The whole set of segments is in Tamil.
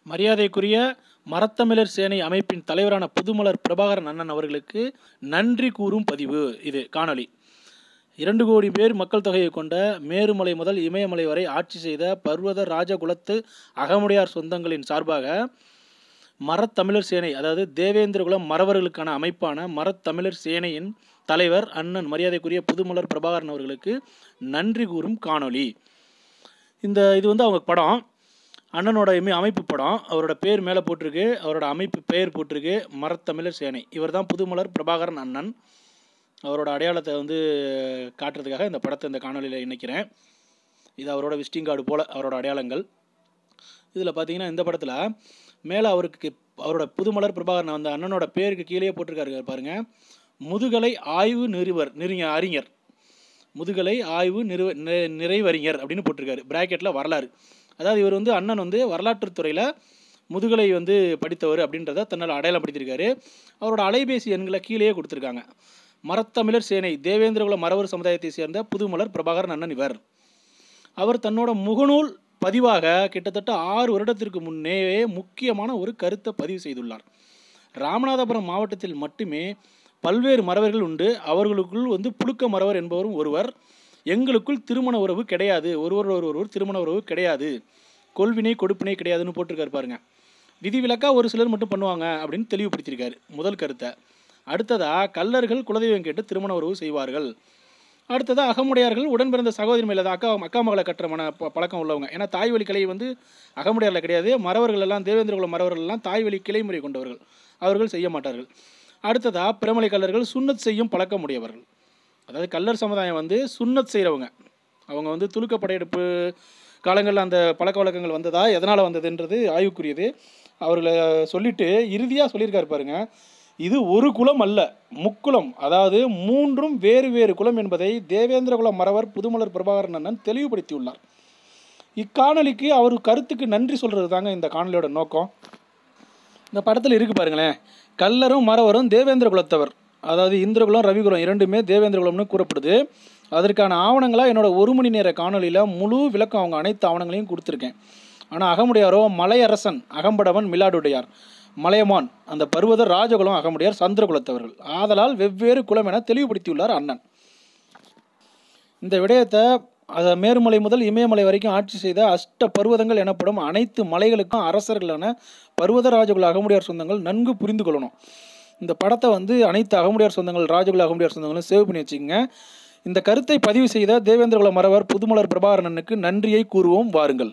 மரியாதைக்குரிய மரத்தமிழர் சேனை அமைப்பின் தலைவரான புதுமலர் பிரபாகரன் அண்ணன் அவர்களுக்கு நன்றி கூறும் பதிவு இது காணொளி இரண்டு கோடி பேர் மக்கள் தொகையை கொண்ட மேருமலை முதல் இமயமலை வரை ஆட்சி செய்த பர்வத ராஜகுலத்து அகமுடையார் சொந்தங்களின் சார்பாக மரத்தமிழர் சேனை அதாவது தேவேந்திரகுலம் மறவர்களுக்கான அமைப்பான மரத்தமிழர் சேனையின் தலைவர் அண்ணன் மரியாதைக்குரிய புதுமலர் பிரபாகரன் அவர்களுக்கு நன்றி கூறும் காணொளி இந்த இது வந்து அவங்க படம் அண்ணனோட இமை அமைப்பு படம் அவரோட பேர் மேலே போட்டிருக்கு அவரோட அமைப்பு பெயர் போட்டிருக்கு மரத்தமிழர் சேனை இவர் தான் புதுமலர் பிரபாகரன் அண்ணன் அவரோட அடையாளத்தை வந்து காட்டுறதுக்காக இந்த படத்தை இந்த காணொலியில் இணைக்கிறேன் இது அவரோட விசிட்டிங் கார்டு போல் அவரோட அடையாளங்கள் இதில் பார்த்தீங்கன்னா இந்த படத்தில் மேலே அவருக்கு அவரோட புதுமலர் பிரபாகரன் அந்த அண்ணனோட பேருக்கு கீழே போட்டிருக்காரு பாருங்க முதுகலை ஆய்வு நிறுவர் நெறிஞ அறிஞர் முதுகலை ஆய்வு நிறுவ நி- நிறைவறிஞர் அப்படின்னு போட்டிருக்காரு பிராக்கெட்டில் வரலாறு அதாவது இவர் வந்து அண்ணன் வந்து வரலாற்றுத் துறையில் முதுகலை வந்து படித்தவர் அப்படின்றத தன்னால் அடையாளப்படுத்தியிருக்காரு அவரோட அலைபேசி எண்களை கீழேயே கொடுத்துருக்காங்க மரத்தமிழர் சேனை தேவேந்திரகுல மறவர் சமுதாயத்தை சேர்ந்த புதுமலர் பிரபாகரன் அண்ணன் இவர் அவர் தன்னோட முகநூல் பதிவாக கிட்டத்தட்ட ஆறு வருடத்திற்கு முன்னே முக்கியமான ஒரு கருத்தை பதிவு செய்துள்ளார் ராமநாதபுரம் மாவட்டத்தில் மட்டுமே பல்வேறு மறவர்கள் உண்டு அவர்களுக்குள் வந்து புழுக்க மறவர் என்பவரும் ஒருவர் எங்களுக்குள் திருமண உறவு கிடையாது ஒருவர் ஒரு ஒருவர் திருமண உறவு கிடையாது கொள்வினை கொடுப்பினை கிடையாதுன்னு போட்டிருக்காரு பாருங்க விதிவிலக்கா ஒரு சிலர் மட்டும் பண்ணுவாங்க அப்படின்னு தெளிவுபடுத்தியிருக்காரு முதல் கருத்தை அடுத்ததா கல்லர்கள் குலதெய்வம் கேட்டு திருமண உறவு செய்வார்கள் அடுத்தது அகமுடையார்கள் உடன் பிறந்த சகோதரி மேலே அக்கா அக்கா மகளை கட்டுற மன ப- பழக்கம் உள்ளவங்க ஏன்னா தாய் வழி கிளை வந்து அகமுடையாரில் கிடையாது மறவர்கள் எல்லாம் தேவேந்திரகுல மறவர்கள் எல்லாம் தாய் வழி கிளை முறை கொண்டவர்கள் அவர்கள் செய்ய மாட்டார்கள் அடுத்ததா பிரமலை கல்லர்கள் சுன்னத் செய்யும் பழக்கம் உடையவர்கள் அதாவது கல்லர் சமுதாயம் வந்து சுன்னத் செய்கிறவங்க அவங்க வந்து துலுக்க படையெடுப்பு காலங்களில் அந்த பழக்க வழக்கங்கள் வந்ததா எதனால் வந்ததுன்றது ஆய்வுக்குரியது அவர்களை சொல்லிட்டு இறுதியாக சொல்லியிருக்காரு பாருங்க இது ஒரு குலம் அல்ல முக்குலம் அதாவது மூன்றும் வேறு வேறு குலம் என்பதை தேவேந்திரகுல மறவர் புதுமலர் பிரபாகரன் அண்ணன் தெளிவுபடுத்தியுள்ளார் இக்காணொலிக்கு அவர் கருத்துக்கு நன்றி சொல்கிறது தாங்க இந்த காணொலியோட நோக்கம் இந்த படத்தில் இருக்கு பாருங்களேன் கல்லரும் மறவரும் தேவேந்திர குலத்தவர் அதாவது இந்திரகுலம் ரவிகுலம் இரண்டுமே தேவேந்திர குலம்னு கூறப்படுது அதற்கான ஆவணங்களாக என்னோட ஒரு மணி நேர காணொலியில் முழு விளக்கம் அவங்க அனைத்து ஆவணங்களையும் கொடுத்துருக்கேன் ஆனால் அகமுடையாரோ மலையரசன் அகம்படவன் மிலாடுடையார் மலையமான் அந்த பருவத ராஜகுலம் அகமுடையார் சந்திரகுலத்தவர்கள் ஆதலால் வெவ்வேறு குலம் என தெளிவுபடுத்தியுள்ளார் அண்ணன் இந்த விடயத்தை அதை மேருமலை முதல் இமயமலை வரைக்கும் ஆட்சி செய்த அஷ்ட பர்வதங்கள் எனப்படும் அனைத்து மலைகளுக்கும் அரசர்களான பர்வத ராஜகுல அகமுடையார் சொந்தங்கள் நன்கு புரிந்து கொள்ளணும் இந்த படத்தை வந்து அனைத்து அகமுடையார் சொந்தங்கள் ராஜகுல அகமுடையார் சொந்தங்களும் சேவ் பண்ணி வச்சுக்கோங்க இந்த கருத்தை பதிவு செய்த தேவேந்திரகுல மறவர் புதுமலர் பிரபாகரனுக்கு நன்றியை கூறுவோம் வாருங்கள்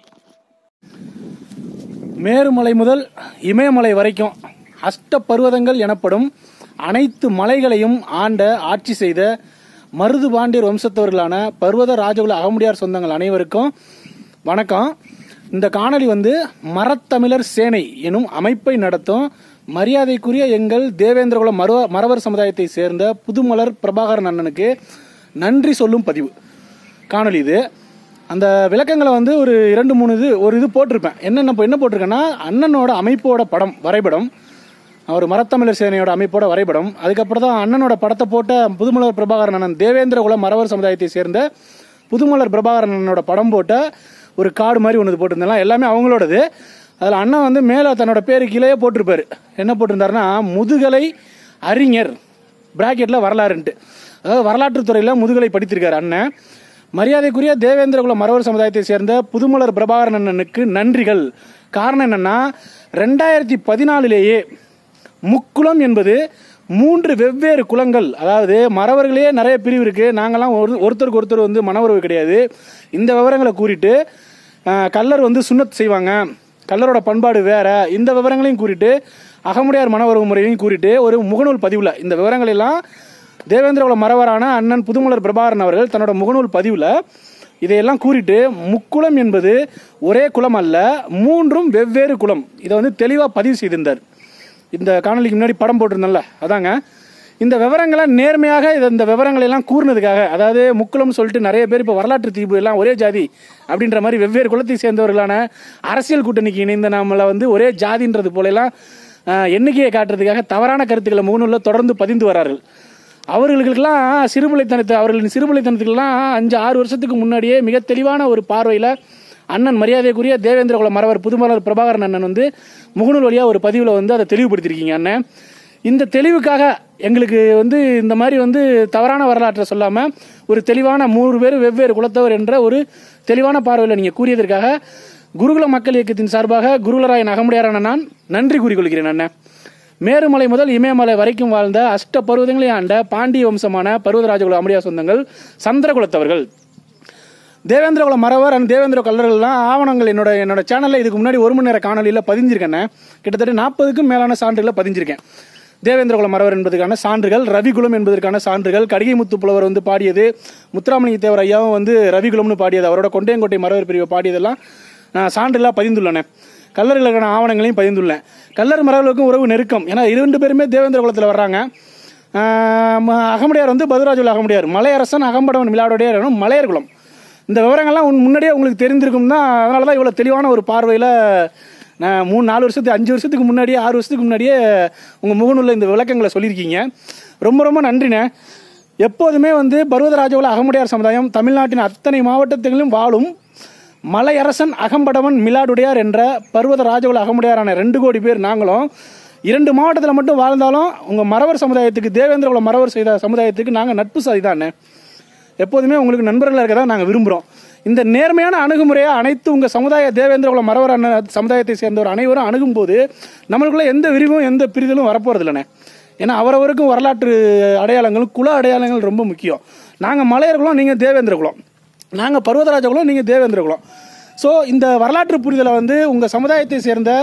மேருமலை முதல் இமயமலை வரைக்கும் அஷ்ட பர்வதங்கள் எனப்படும் அனைத்து மலைகளையும் ஆண்ட ஆட்சி செய்த மருது பாண்டியர் வம்சத்தவர்களான பர்வத ராஜகுல அகமுடியார் சொந்தங்கள் அனைவருக்கும் வணக்கம் இந்த காணொளி வந்து மரத்தமிழர் சேனை எனும் அமைப்பை நடத்தும் மரியாதைக்குரிய எங்கள் தேவேந்திரகுல மருவ மறவர் சமுதாயத்தை சேர்ந்த புதுமலர் பிரபாகரன் அண்ணனுக்கு நன்றி சொல்லும் பதிவு காணொளி இது அந்த விளக்கங்களை வந்து ஒரு இரண்டு மூணு இது ஒரு இது போட்டிருப்பேன் என்னென்ன இப்போ என்ன போட்டிருக்கேன்னா அண்ணனோட அமைப்போட படம் வரைபடம் அவர் மரத்தமிழர் சேனையோட அமைப்போட வரைபடம் அதுக்கப்புறம் தான் அண்ணனோட படத்தை போட்ட புதுமலர் பிரபாகரன் அண்ணன் தேவேந்திரகுல மறவர் சமுதாயத்தை சேர்ந்த புதுமலர் பிரபாகரன் அண்ணனோட படம் போட்ட ஒரு கார்டு மாதிரி ஒன்று போட்டிருந்தேன் எல்லாமே அவங்களோடது அதில் அண்ணன் வந்து மேலே தன்னோட பேரு கீழே போட்டிருப்பாரு என்ன போட்டிருந்தாருன்னா முதுகலை அறிஞர் பிராக்கெட்டில் வரலாறுன்ட்டு அதாவது வரலாற்றுத் துறையில் முதுகலை படித்திருக்காரு அண்ணன் மரியாதைக்குரிய தேவேந்திரகுல மறவர் சமுதாயத்தை சேர்ந்த புதுமலர் பிரபாகரன் அண்ணனுக்கு நன்றிகள் காரணம் என்னன்னா ரெண்டாயிரத்தி பதினாலிலேயே முக்குலம் என்பது மூன்று வெவ்வேறு குலங்கள் அதாவது மறவர்களே நிறைய பிரிவு இருக்கு நாங்கெல்லாம் ஒரு ஒருத்தருக்கு ஒருத்தர் வந்து மனவுறவு கிடையாது இந்த விவரங்களை கூறிட்டு அஹ், கல்லர் வந்து சுண்ணத் செய்வாங்க கல்லரோட பண்பாடு வேற இந்த விவரங்களையும் கூறிட்டு அகமுடையார் மனவுறவு முறையையும் கூறிட்டு ஒரு முகநூல் பதிவில் இந்த விவரங்கள் எல்லாம் தேவேந்திரகுல மறவரான அண்ணன் புதுமலர் பிரபாகரன் அவர்கள் தன்னோட முகநூல் பதிவில் இதையெல்லாம் கூறிட்டு முக்குலம் என்பது ஒரே குலம் அல்ல மூன்றும் வெவ்வேறு குலம் இதை வந்து தெளிவாக பதிவு செய்திருந்தார் இந்த காணொலிக்கு முன்னாடி படம் போட்டிருந்தேன்ல அதாங்க இந்த விவரங்களை நேர்மையாக இதை இந்த விவரங்களை எல்லாம் கூறினதுக்காக அதாவது முக்குளம்னு சொல்லிட்டு நிறைய பேர் இப்போ வரலாற்று தீவு எல்லாம் ஒரே ஜாதி அப்படின்ற மாதிரி வெவ்வேறு குலத்தை சேர்ந்தவர்களான அரசியல் கூட்டணிக்கு இணைந்த நாமளை வந்து ஒரே ஜாதின்றது போலெல்லாம் ஆஹ், எண்ணிக்கையை காட்டுறதுக்காக தவறான கருத்துக்களை முகநூலில் தொடர்ந்து பதிந்து வரார்கள் அவர்களுக்கெல்லாம் சிறுபிள்ளைத்தனத்தை அவர்களின் சிறுபிள்ளைத்தனத்துக்கெல்லாம் அஞ்சு ஆறு வருஷத்துக்கு முன்னாடியே மிக தெளிவான ஒரு பார்வையில் அண்ணன் மரியாதைக்குரிய தேவேந்திரகுல மரவர் புதுமலர் பிரபாகரன் அண்ணன் வந்து முகநூல் வழியாக ஒரு பதிவில் வந்து அதை தெளிவுபடுத்தியிருக்கீங்க அண்ணன் இந்த தெளிவுக்காக எங்களுக்கு வந்து இந்த மாதிரி வந்து தவறான வரலாற்றை சொல்லாமல் ஒரு தெளிவான மூணு பேர் வெவ்வேறு குலத்தவர் என்ற ஒரு தெளிவான பார்வையில் நீங்கள் கூறியதற்காக குருகுல மக்கள் இயக்கத்தின் சார்பாக குருகுலராயன் அகமுடையாரான நான் நன்றி கூறிக்கொள்கிறேன் அண்ணன் மேருமலை முதல் இமயமலை வரைக்கும் வாழ்ந்த அஷ்ட பருவதங்களை ஆண்ட பாண்டிய வம்சமான பருவதராஜகுல அமடியா சொந்தங்கள் சந்திரகுலத்தவர்கள் தேவேந்திரகுல மறவர் அண்ட் தேவேந்திர கல்லர்கள்லாம் ஆவணங்கள் என்னோட என்னோட சேனலில் இதுக்கு முன்னாடி ஒரு மணி நேர காணொலியில் பதிஞ்சிருக்கேன் கிட்டத்தட்ட நாற்பதுக்கும் மேலான சான்றுகளை பதிஞ்சிருக்கேன் தேவேந்திரகுல மறவர் என்பதற்கான சான்றுகள் ரவிகுலம் என்பதற்கான சான்றுகள் கடிகை முத்து புலவர் வந்து பாடியது முத்துராமலிங்க தேவர் ஐயாவும் வந்து ரவிகுலம்னு பாடியது அவரோட கொண்டையங்கோட்டை மறவர் பிரிவை பாடியதெல்லாம் நான் சான்றுலாம் பதிந்துள்ளேன் கல்லர்களுக்கான ஆவணங்களையும் பதிந்துள்ளேன் கல்லர் மரபுகளுக்கும் உறவு நெருக்கம் ஏன்னா இரண்டு பேருமே தேவேந்திர குலத்தில் வர்றாங்க ஆஹ் ம- அகமுடையார் வந்து பதுராஜுல அகமுடையார் மலையரசன் அகம்படவன் விளையாடுடையார் மலையர் குலம் இந்த விவரங்கள்லாம் உன் முன்னாடியே உங்களுக்கு தெரிந்திருக்கும் தான் அதனால தான் இவ்வளோ தெளிவான ஒரு பார்வையில் நான் மூணு நாலு வருஷத்துக்கு அஞ்சு வருஷத்துக்கு முன்னாடியே ஆறு வருஷத்துக்கு முன்னாடியே உங்கள் முகநூலில் இந்த விளக்கங்களை சொல்லியிருக்கீங்க ரொம்ப ரொம்ப நன்றிண்ணே எப்போதுமே வந்து பர்வதராஜகுல அகமுடையார் சமுதாயம் தமிழ்நாட்டின் அத்தனை மாவட்டத்திலும் வாழும் மலையரசன் அகம்படவன் மிலாடுடையார் என்ற பர்வத ராஜகுல அகமுடையாரான ரெண்டு கோடி பேர் நாங்களும் இரண்டு மாவட்டத்தில் மட்டும் வாழ்ந்தாலும் உங்கள் மறவர் சமுதாயத்துக்கு தேவேந்திர குல மறவர் செய்த சமுதாயத்துக்கு நாங்கள் நட்பு சாதி தானே எப்போதுமே உங்களுக்கு நண்பர்களாக இருக்க தான் நாங்கள் விரும்புகிறோம் இந்த நேர்மையான அணுகுமுறையை அனைத்து உங்கள் சமுதாய தேவேந்திர குல மறவர் அண்ண சமுதாயத்தை சேர்ந்தவர் அனைவரும் அணுகும்போது நம்மளுக்குள்ள எந்த விரிவும் எந்த பிரிதலும் வரப்போகிறது இல்லைண்ணே ஏன்னா அவரவருக்கும் வரலாற்று அடையாளங்களும் குல அடையாளங்கள் ரொம்ப முக்கியம் நாங்கள் மலையர் குலம் நீங்கள் தேவேந்திர குலம் நாங்கள் பர்வதராஜ குலம் நீங்கள் தேவேந்திர குலம் ஸோ இந்த வரலாற்று புரிதலை வந்து உங்கள் சமுதாயத்தை சேர்ந்த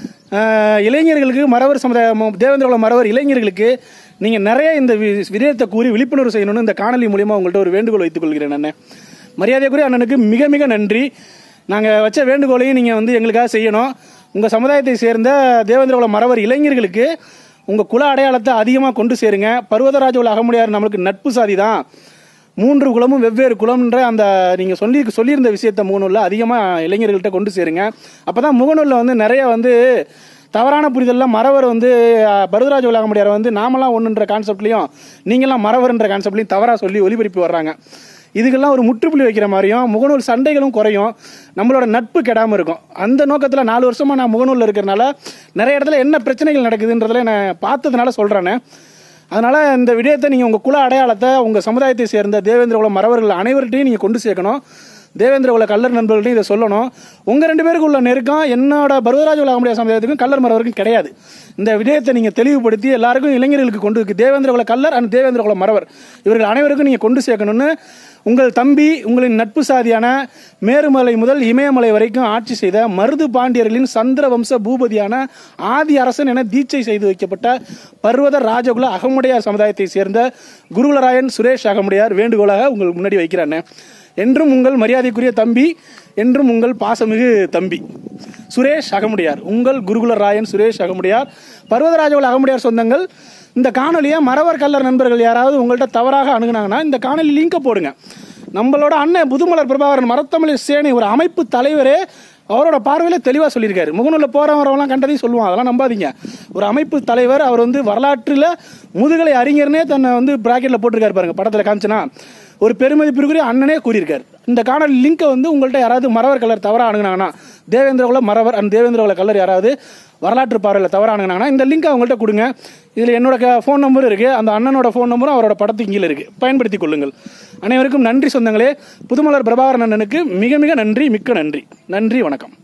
அஹ், இளைஞர்களுக்கு மறவர் சமுதாயம் தேவேந்திர குல மறவர் இளைஞர்களுக்கு நீங்கள் நிறைய இந்த வி- விடயத்தை கூறி விழிப்புணர்வு செய்யணும்னு இந்த காணொலி மூலியமாக உங்கள்கிட்ட ஒரு வேண்டுகோள் வைத்துக் கொள்கிறேன் அண்ணன் மரியாதைக்குரிய அண்ணனுக்கு மிக மிக நன்றி நாங்கள் வச்ச வேண்டுகோளையும் நீங்கள் வந்து எங்களுக்காக செய்யணும் உங்கள் சமுதாயத்தை சேர்ந்த தேவேந்திர குல மறவர் இளைஞர்களுக்கு உங்கள் குல அடையாளத்தை அதிகமாக கொண்டு சேருங்க பர்வதராஜ குல அகமுடையார் நம்மளுக்கு நட்பு சாதி தான் மூன்று குலமும் வெவ்வேறு குலம்ன்ற அந்த நீங்கள் சொல்லி சொல்லியிருந்த விஷயத்த முகநூலில் அதிகமாக இளைஞர்கள்ட்ட கொண்டு சேருங்க அப்போ தான் முகநூலில் வந்து நிறைய வந்து தவறான புரிதலில் மறவர் வந்து அஹ், பரதராஜ உலகமுடியார் வந்து நாமெல்லாம் ஒன்றுன்ற கான்செப்ட்லையும் நீங்களாம் மறவர்ன்ற கான்செப்ட்லையும் தவறாக சொல்லி ஒளிபரப்பி வர்றாங்க இதுக்கெல்லாம் ஒரு முற்றுப்புள்ளி வைக்கிற மாதிரியும் முகநூல் சண்டைகளும் குறையும் நம்மளோட நட்பு கெடாமல் இருக்கும் அந்த நோக்கத்தில் நாலு வருஷமாக நான் முகநூலில் இருக்கிறனால நிறைய இடத்துல என்ன பிரச்சனைகள் நடக்குதுன்றதுல நான் பார்த்ததுனால சொல்கிறேனே அதனால் இந்த விடயத்தை நீங்கள் உங்கள் குல அடையாளத்தை உங்கள் சமுதாயத்தை சேர்ந்த தேவேந்திர குல மறவர்கள் அனைவர்கிட்டையும் நீங்கள் கொண்டு சேர்க்கணும் தேவேந்திர குல கல்லர் நண்பர்கள்ட்டையும் இதை சொல்லணும் உங்கள் ரெண்டு பேருக்கு உள்ள நெருக்கம் என்னோட பருவராஜ உலகமுடைய சமுதாயத்துக்கும் கல்லர் மறவருக்கும் கிடையாது இந்த விடயத்தை நீங்கள் தெளிவுபடுத்தி எல்லாருக்கும் இளைஞர்களுக்கு கொண்டு தேவேந்திர குல கல்லர் அண்ட் தேவேந்திர குல மறவர் இவர்கள் அனைவருக்கும் நீங்கள் கொண்டு சேர்க்கணும்னு உங்கள் தம்பி உங்களின் நட்பு சாதியான மேருமலை முதல் இமயமலை வரைக்கும் ஆட்சி செய்த மருது பாண்டியர்களின் சந்திர வம்ச பூபதியான ஆதி அரசன் என தீட்சை செய்து வைக்கப்பட்ட பர்வத ராஜகுல அகமுடையார் சமுதாயத்தை சேர்ந்த குருகுலராயன் சுரேஷ் அகமுடையார் வேண்டுகோளாக உங்கள் முன்னாடி வைக்கிறானே என்றும் உங்கள் மரியாதைக்குரிய தம்பி என்றும் உங்கள் பாசமிகு தம்பி சுரேஷ் அகமுடையார் உங்கள் குருகுலராயன் சுரேஷ் அகமுடையார் பர்வதராஜகுல அகமுடையார் சொந்தங்கள் இந்த காணொலியை மறவர் கல்லர் நண்பர்கள் யாராவது உங்கள்கிட்ட தவறாக அணுகுனாங்கன்னா இந்த காணொலி லிங்கை போடுங்க நம்மளோட அண்ணன் புதுமலர் பிரபாகரன் மரத்தமிழ் சேனை ஒரு அமைப்பு தலைவரே அவரோட பார்வையில் தெளிவாக சொல்லியிருக்காரு முகநூலில் போகிறவரெல்லாம் கண்டதையும் சொல்லுவான் அதெல்லாம் நம்பாதீங்க ஒரு அமைப்பு தலைவர் அவர் வந்து வரலாற்றில் முதுகலை அறிஞர்னே தன்னை வந்து பிராக்கெட்டில் போட்டிருக்காரு பாருங்க படத்தில் காமிச்சனா ஒரு பெருமதிப்பிற்குரிய அண்ணனே கூறியிருக்கார் இந்த காணொலி லிங்கை வந்து உங்கள்கிட்ட யாராவது மறவர் கலர் தவறாக அணுகுனாங்கன்னா தேவேந்திர குல மறவர் அண்ட் தேவேந்திர குல கலர் யாராவது வரலாற்று பார்வையில் தவறாக அணுகுனாங்கன்னா இந்த லிங்க் அவங்கள்ட்ட கொடுங்க இதில் என்னோட ஃபோன் நம்பர் இருக்குது அந்த அண்ணனோட ஃபோன் நம்பரும் அவரோட படத்துக்கு கீழே இருக்குது பயன்படுத்தி கொள்ளுங்கள் அனைவருக்கும் நன்றி சொந்தங்களே புதுமலர் பிரபாகரன் அண்ணனுக்கு மிக மிக நன்றி மிக்க நன்றி நன்றி வணக்கம்